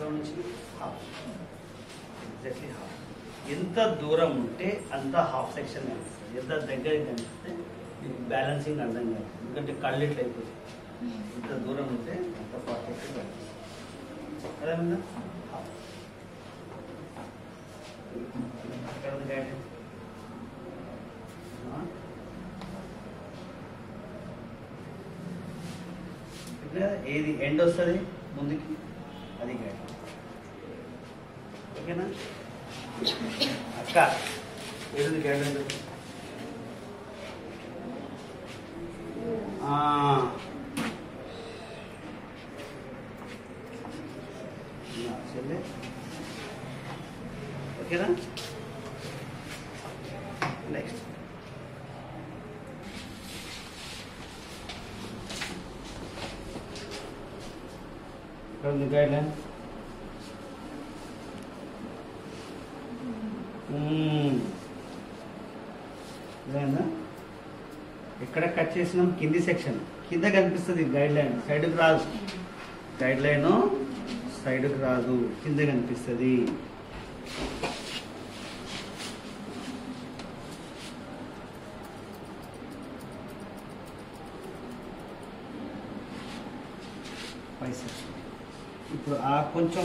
ఎక్కడ నుంచి half exactly half ఎంత దూరం ఉంటే అంత హాఫ్ సెక్షన్ కనిపిస్తుంది ఎంత దగ్గరికి కనిపిస్తే మీకు బ్యాలెన్సింగ్ అర్థం కాదు ఎందుకంటే కళ్ళు ఇట్లా అయిపోతుంది ఎంత దూరం ఉంటే అంత పర్ఫెక్ట్ కనిపిస్తుంది అదేమన్నా హాఫ్ ఎక్కడ ఉంది guidance? ఆ? ఇక్కడ ఏది ఎండ్ వస్తుంది ముందుకి అది గైడ్ ఓకేనా అక్క ఏది గైడ్ ఉంటుంది ఆ. నా చెల్లె ఓకేనా నెక్స్ట్ ఇక్కడ ఉంది గైడ్ లైన్ ఇదేనా ఎక్కడ కట్ చేసినాం కింది సెక్షన్ కింద కనిపిస్తుంది గైడ్ లైన్ సైడ్కి రాదు గైడ్ లైన్ సైడ్కి రాదు కింద కనిపిస్తుంది పై సెక్షన్ ఇప్పుడు ఆ కొంచెం